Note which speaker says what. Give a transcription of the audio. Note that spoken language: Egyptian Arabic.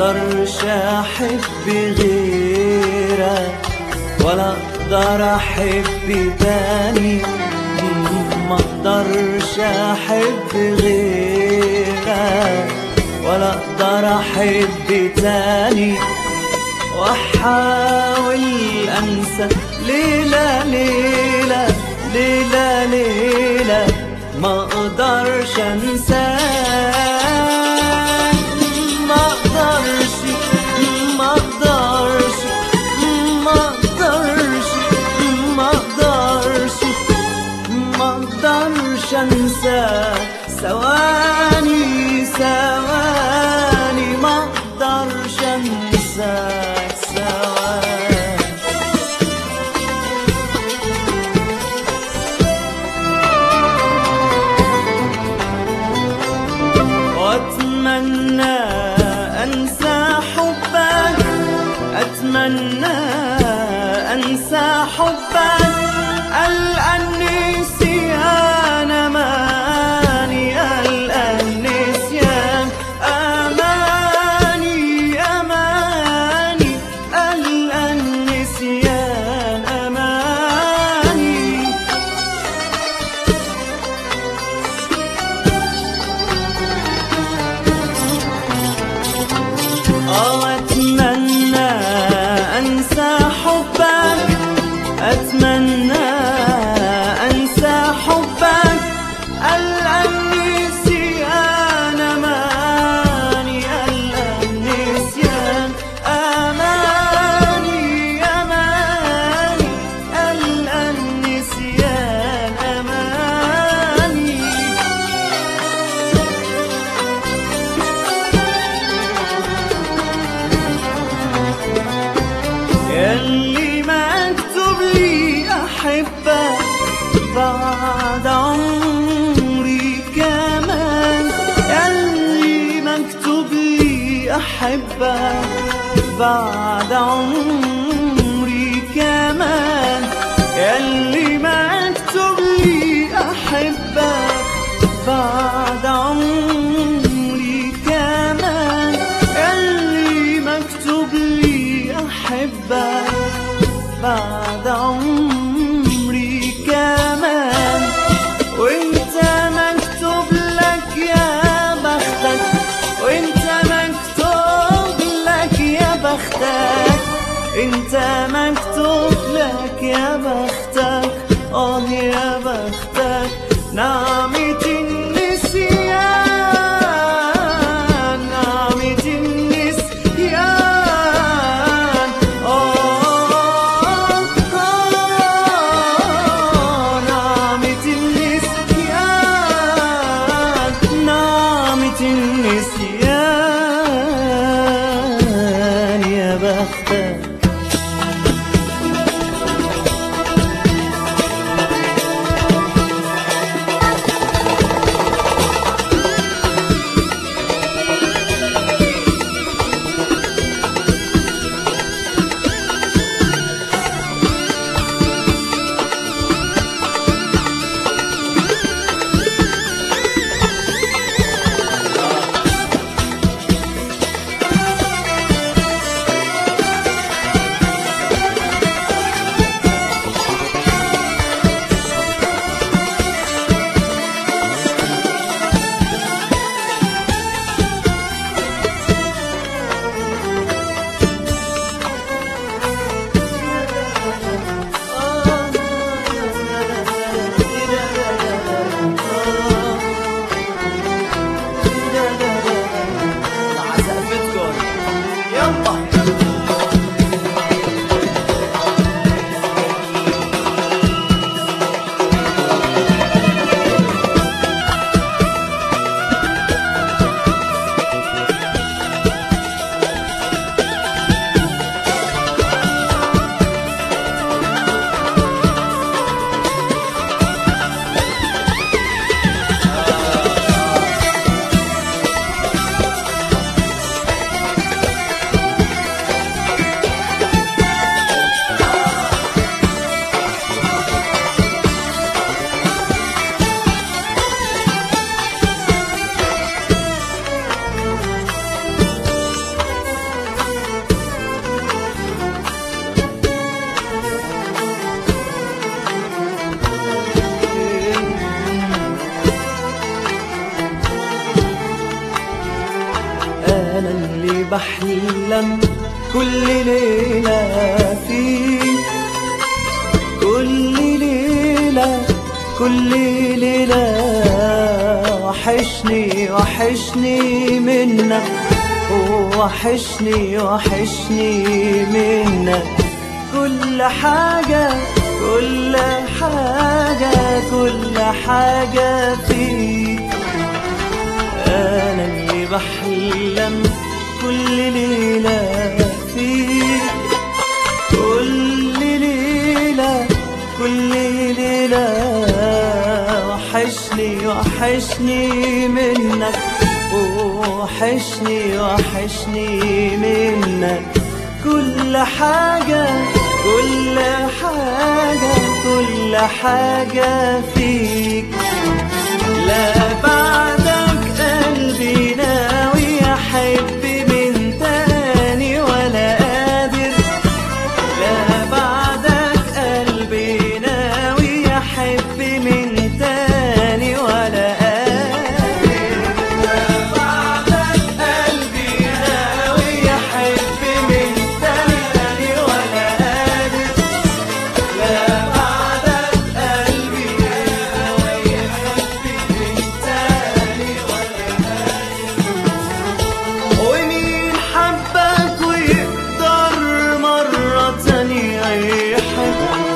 Speaker 1: اقدرش احب غيرك ولا اقدر احب تاني ما اقدرش احب غيرك ولا اقدر احب تاني واحاول انسى ليلة ليلة ليلة ليلة ما اقدرش انساك ما اقدرش ما اقدرش ما اقدرش ما اقدرش ما اقدرش انساك ثواني ثواني ما اقدرش انساك ثواني واتمنى انسى حبك اتمنى انسى حبك الانسيان اماني الانسيان اماني اماني الانسيان اماني آه أتمنى أنسى حبك أتمنى أنسى حبك الأنسيان أماني الأنسيان أماني أماني الأنسيان أماني يلي مكتوب لي أحبك بعد عمري كمان يلي مكتوب لي أحبك بعد عمري كمان يلي مكتوب لي أحبك بعد عمري كمان يلي مكتوب لي أحبك بعد عمري كمان وانت مكتوب لك يا بختك وانت مكتوب لك يا بختك انت مكتوب لك يا بختك اه يا بختك نعمة النسيان نعمة النسيان آه آه نعمة النسيان نعمة النسيان يا بختك بحلم كل ليلة فيك كل ليلة كل ليلة وحشني وحشني منك وحشني وحشني منك كل حاجة كل حاجة كل حاجة فيك أنا اللي بحلم كل ليلة فيك كل ليلة كل ليلة وحشني وحشني منك وحشني وحشني منك كل حاجة كل حاجة كل حاجة فيك لا بعدك قلبي ناوي أحب من تاني ولا قادر لا بعدك قلبي ناوي أحب من تاني ولا قادر لا بعدك قلبي ناوي أحب من تاني ولا قادر لا بعدك قلبي ناوي أحب من تاني ولا ومين حبك ويقدر مرة تانية يحب